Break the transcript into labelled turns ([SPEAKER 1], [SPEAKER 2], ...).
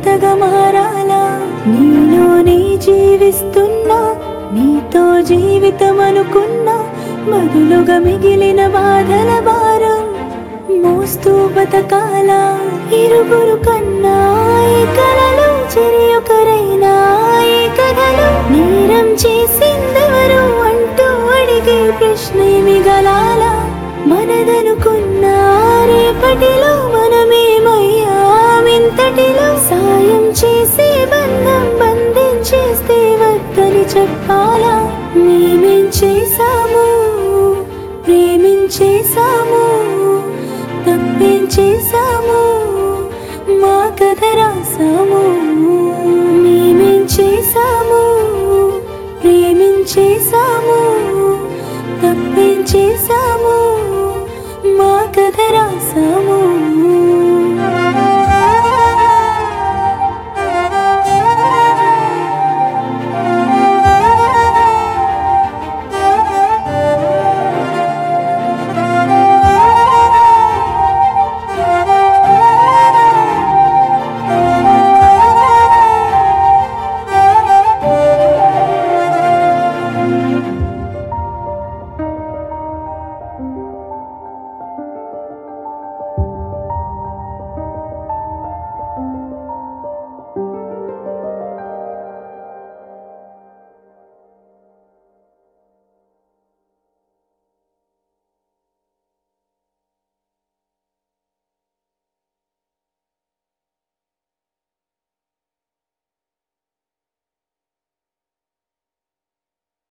[SPEAKER 1] కొత్తగా మారాలా నీలోనే జీవిస్తున్నా నీతో జీవితం అనుకున్నా బదులుగా మిగిలిన బాధల భారం మోస్తూ బతకాల ఇరుగురు కన్నా ఈ కలలు చెరి ఒకరైనా ఈ కథలు నేరం చేసిందెవరు అంటూ అడిగే ప్రశ్న మిగలాల మనదనుకున్న రేపటిలో మనమేమయ్యామింతటిలో సాయం చేసే బంధం బంధించేస్తే వద్దని చెప్పాలా మేమేం చేశాము ప్రేమించేశాము తప్పేం చేశాము మా కథరా